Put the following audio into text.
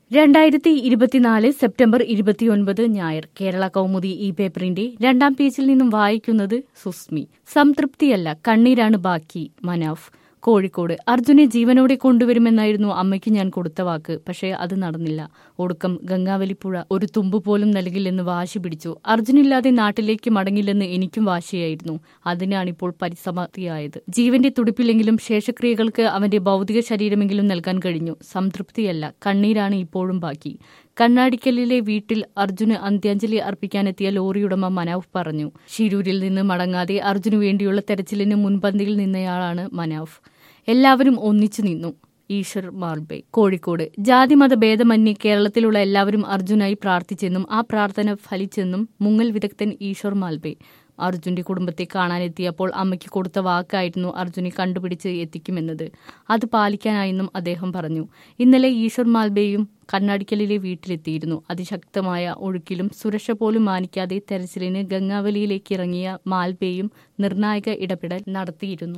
രണ്ടായിരത്തി ഇരുപത്തിനാല് സെപ്റ്റംബർ ഇരുപത്തിയൊൻപത് ഞായർ കേരള കൗമുദി ഈ പേപ്പറിന്റെ രണ്ടാം പേജിൽ നിന്നും വായിക്കുന്നത് സുസ്മി സംതൃപ്തിയല്ല കണ്ണീരാണ് ബാക്കി മനാഫ് കോഴിക്കോട് അർജുനെ ജീവനോടെ കൊണ്ടുവരുമെന്നായിരുന്നു അമ്മയ്ക്ക് ഞാൻ കൊടുത്ത വാക്ക് പക്ഷേ അത് നടന്നില്ല ഒടുക്കം ഗംഗാവലിപ്പുഴ ഒരു തുമ്പ് പോലും നൽകില്ലെന്ന് വാശി പിടിച്ചു അർജുനില്ലാതെ നാട്ടിലേക്ക് മടങ്ങില്ലെന്ന് എനിക്കും വാശിയായിരുന്നു അതിനാണിപ്പോൾ പരിസമാപ്തിയായത് ജീവന്റെ തുടിപ്പില്ലെങ്കിലും ശേഷക്രിയകൾക്ക് അവന്റെ ഭൗതിക ശരീരമെങ്കിലും നൽകാൻ കഴിഞ്ഞു സംതൃപ്തിയല്ല കണ്ണീരാണ് ഇപ്പോഴും ബാക്കി കണ്ണാടിക്കലിലെ വീട്ടിൽ അർജുന് അന്ത്യാഞ്ജലി അർപ്പിക്കാനെത്തിയ ലോറിയുടമ മനാഫ് പറഞ്ഞു ഷിരൂരിൽ നിന്ന് മടങ്ങാതെ അർജുനു വേണ്ടിയുള്ള തെരച്ചിലിന് മുൻപന്തിയിൽ നിന്നയാളാണ് മനാഫ് എല്ലാവരും ഒന്നിച്ചു നിന്നു ഈശ്വർ മാൽബെ കോഴിക്കോട് ജാതിമത ഭേദമന്യേ കേരളത്തിലുള്ള എല്ലാവരും അർജുനായി പ്രാർത്ഥിച്ചെന്നും ആ പ്രാർത്ഥന ഫലിച്ചെന്നും മുങ്ങൽ വിദഗ്ധൻ ഈശ്വർ മാൽബെ അർജുന്റെ കുടുംബത്തെ കാണാനെത്തിയപ്പോൾ അമ്മയ്ക്ക് കൊടുത്ത വാക്കായിരുന്നു അർജുനെ കണ്ടുപിടിച്ച് എത്തിക്കുമെന്നത് അത് പാലിക്കാനായെന്നും അദ്ദേഹം പറഞ്ഞു ഇന്നലെ ഈശ്വർ മാൽബെയും കണ്ണാടിക്കലിലെ വീട്ടിലെത്തിയിരുന്നു അതിശക്തമായ ഒഴുക്കിലും സുരക്ഷ പോലും മാനിക്കാതെ തെരച്ചിലിന് ഗംഗാവലിയിലേക്ക് ഇറങ്ങിയ മാൽബെയും നിർണായക ഇടപെടൽ നടത്തിയിരുന്നു